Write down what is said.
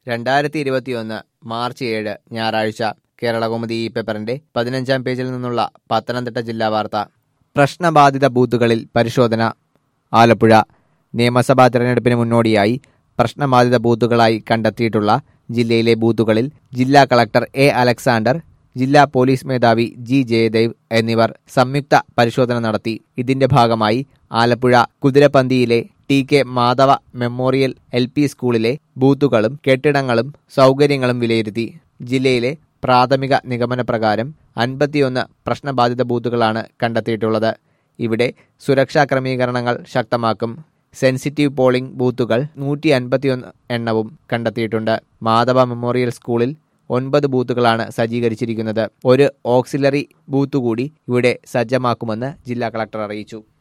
രണ്ടായിരത്തി ഇരുപത്തിയൊന്ന് മാർച്ച് ഏഴ് ഞായറാഴ്ച കേരളകൗമുദി ഈ പേപ്പറിന്റെ പതിനഞ്ചാം പേജിൽ നിന്നുള്ള പത്തനംതിട്ട ജില്ലാ വാർത്ത പ്രശ്നബാധിത ബൂത്തുകളിൽ പരിശോധന ആലപ്പുഴ നിയമസഭാ തെരഞ്ഞെടുപ്പിന് മുന്നോടിയായി പ്രശ്നബാധിത ബൂത്തുകളായി കണ്ടെത്തിയിട്ടുള്ള ജില്ലയിലെ ബൂത്തുകളിൽ ജില്ലാ കളക്ടർ എ അലക്സാണ്ടർ ജില്ലാ പോലീസ് മേധാവി ജി ജയദേവ് എന്നിവർ സംയുക്ത പരിശോധന നടത്തി ഇതിന്റെ ഭാഗമായി ആലപ്പുഴ കുതിരപ്പന്തിയിലെ T K Madhava memorial L P സ്കൂളിലെ ബൂത്തുകളും കെട്ടിടങ്ങളും സൗകര്യങ്ങളും വിലയിരുത്തി ജില്ലയിലെ പ്രാഥമിക നിഗമന പ്രകാരം അൻപത്തിയൊന്ന് പ്രശ്നബാധിത ബൂത്തുകളാണ് കണ്ടെത്തിയിട്ടുള്ളത് ഇവിടെ സുരക്ഷാ ക്രമീകരണങ്ങൾ ശക്തമാക്കും സെൻസിറ്റീവ് പോളിംഗ് ബൂത്തുകൾ നൂറ്റി അൻപത്തിയൊന്ന് എണ്ണവും കണ്ടെത്തിയിട്ടുണ്ട് മാധവ മെമ്മോറിയൽ സ്കൂളിൽ ഒൻപത് ബൂത്തുകളാണ് സജ്ജീകരിച്ചിരിക്കുന്നത് ഒരു ഓക്സിലറി ബൂത്ത് കൂടി ഇവിടെ സജ്ജമാക്കുമെന്ന് ജില്ലാ കളക്ടർ അറിയിച്ചു